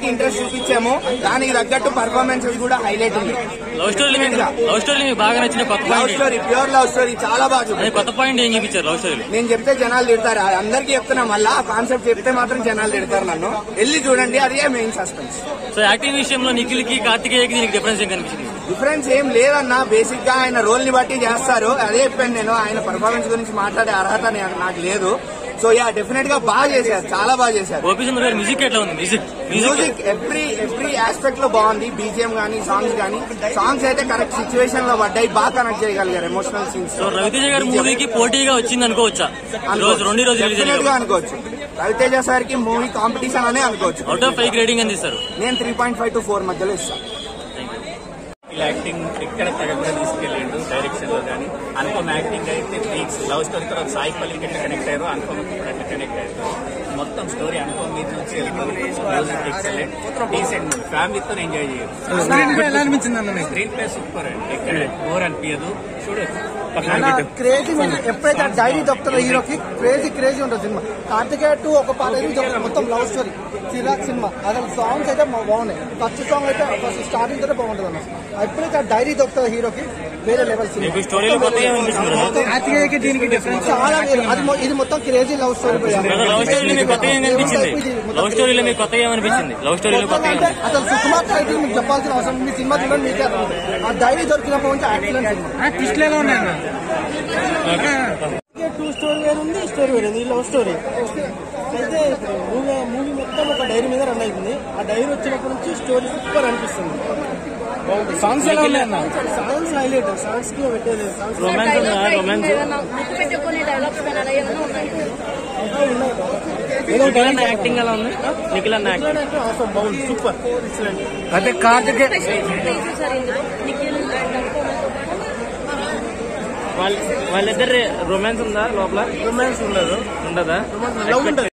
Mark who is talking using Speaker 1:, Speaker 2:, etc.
Speaker 1: కి ఇంట్రెస్ట్ చూపించాము దానికి తగ్గట్టు పర్ఫార్మెన్సెస్ కూడా హైలైట్ ఉంది
Speaker 2: లవ్ స్టోరీ మీకు లవ్ స్టోరీ మీకు బాగా నచ్చిన కొత్త
Speaker 1: love
Speaker 2: point
Speaker 1: story pure love story చాలా బాగా
Speaker 2: అదే
Speaker 1: చూపించారు
Speaker 2: కొత్త పాయింట్ ఏం చూపించారు లవ్ స్టోరీలో
Speaker 1: నేను చెప్తే జనాలు తిడతారు అది అందరికీ చెప్తున్నా మళ్ళా ఆ కాన్సెప్ట్ చెప్తే మాత్రం జనాలు తిడతారు నన్ను వెళ్ళి చూడండి అదే మెయిన్ సస్పెన్స్
Speaker 2: సో యాక్టింగ్ విషయంలో నిఖిల్ కి కార్తికేయకి దీనికి డిఫరెన్స్ ఏం కనిపించింది
Speaker 1: డిఫరెన్స్ ఏం లేదన్నా బేసిక్ గా ఆయన రోల్ ని బట్టి చేస్తారు అదే చెప్పాను నేను ఆయన పర్ఫార్మెన్స్ గురించి మాట్లాడే అర్హత నే- నాకు లేదు సో యా డెఫినెట్ గా బాగా చేశారు చాలా బాగా చేశారు
Speaker 2: గోపి చంద్ర గారి మ్యూజిక్ ఎట్లా ఉంది music music
Speaker 1: music every every aspect లో బాగుంది బీజిఎం గానీ సాంగ్స్ గానీ సాంగ్స్ అయితే కరెక్ట్ సిచ్యువేషన్ లో పడ్డాయి బాగా కనెక్ట్ చేయగలిగారు ఎమోషనల్ సీన్స్
Speaker 2: సో రవితేజ గారి మూవీకి పోటీగా వచ్చింది అనుకోవచ్చా ఈ రోజు రెండు రోజులు రిలీజ్
Speaker 1: డెఫినెట్ గా అనుకోవచ్చు రవితేజ సార్ కి మూవీ కాంపిటీషన్ అనే అనుకోవచ్చు
Speaker 2: అవుట్ ఆఫ్ ఫైవ్ గ్రేడింగ్ అని ఇస్తారు
Speaker 1: నేను three point five to four మధ్యలో ఇస్తాను
Speaker 3: ఇలా యాక్టింగ్ ఎక్కడ తగ్గకుండా తీసుకెళ్ళిండు డైరెక్షన్ లో కానీ అనుపమ్ యాక్టింగ్ అయితే పీక్స్ లవ్ స్టోరీ తర్వాత సాయి పల్లికి ఎట్లా కనెక్ట్ అయ్యారు అనుపమ్ కూడా ఎట్లా కనెక్ట్ అయ్యారు మొత్తం స్టోరీ అనుపమ్ మీద నుంచి మ్యూజిక్ ఎక్సలెంట్ డీసెంట్ మూవీ ఫ్యామిలీతో ఎంజాయ్ చేయొచ్చు
Speaker 4: ఎలా అనిపించింది అన్న మీకు?
Speaker 3: స్క్రీన్ ప్లే సూపర్ అండి ఎక్కడ బోర్ అనిపించదు చూడొచ్చు
Speaker 4: అన్న క్రేజీ ఉంది. ఎప్పుడైతే ఆ డైరీ దొరుకుతుందో హీరోకి క్రేజీ క్రేజీ ఉంటుంది సినిమా కార్తికేయ టూ ఒక పాట ఇది ఒక మొత్తం లవ్ స్టోరీ చిరాక్ సినిమా అసలు సాంగ్స్ అయితే మా- బాగున్నాయి ఫస్ట్ సాంగ్ అయితే ఫస్ట్ స్టార్టింగ్ తోనే బాగుంటుంది అన్న ఎప్పుడైతే ఆ డైరీ దొరుకుతుందో హీరోకి వేరే లెవెల్ సినిమా
Speaker 2: మీకు స్టోరీలో కొత్త ఏమనిపిస్తుంది
Speaker 4: కార్తికేయకి దీనికి డిఫరెన్స్ చాలా వేరు. అది మొ- ఇది మొత్తం క్రేజీ లవ్ స్టోరీ
Speaker 2: లవ్ స్టోరీలో మీకు కొత్త ఏం కనిపించింది లవ్ స్టోరీలో మీకు కొత్త ఏమనిపించింది లవ్ స్టోరీలో కొత్త
Speaker 4: అంటే అసలు సుకుమార్ టైటిల్ మీకు చెప్పాల్సిన అవసరం మీ సినిమా చూడండి మీకే అర్థమవుతుంది. ఆ డైరీ దొరికినప్పటి నుంచి ఎక్సలెంట్ సినిమా
Speaker 5: ట్విస్ట్లు ఎలా ఉన్నాయన్న
Speaker 4: టూ స్టోరీ వేరు ఉంది ఈ స్టోరీ వేరు ఉంది ఈ లవ్ స్టోరీ అయితే ఇప్పుడు మూవీ మూవీ మొత్తం ఒక డైరీ మీద రన్ అవుతుంది ఆ డైరీ వచ్చినప్పటి నుంచి స్టోరీ సూపర్ అనిపిస్తుంది
Speaker 5: సాంగ్స్ ఎలా ఉన్నాయన్న
Speaker 4: సాంగ్స్ హైలైట్ సాంగ్స్ కి పెట్టేది సాంగ్స్
Speaker 2: రొమాన్స్ ఉందా రొమాన్స్
Speaker 6: పెట్టుకునే డైలాగ్స్ కానీ అలా ఏమైనా ఉన్నాయి
Speaker 2: నిఖిల్ అన్న యాక్టింగ్ ఎలా ఉంది నిఖిల్ అన్న యాక్టింగ్
Speaker 4: అవసరం బాగుంది సూపర్ ఎక్సలెంట్
Speaker 5: అదే కార్తికేయ
Speaker 6: చూసారు ఇందులో నిఖిల్ అండ్
Speaker 2: వాళ్ళ వాళ్ళిద్దరు రొమాన్స్ ఉందా లోపల
Speaker 4: రొమాన్స్ ఉండదు
Speaker 2: ఉండదా
Speaker 4: లవ్ ఉంటుంది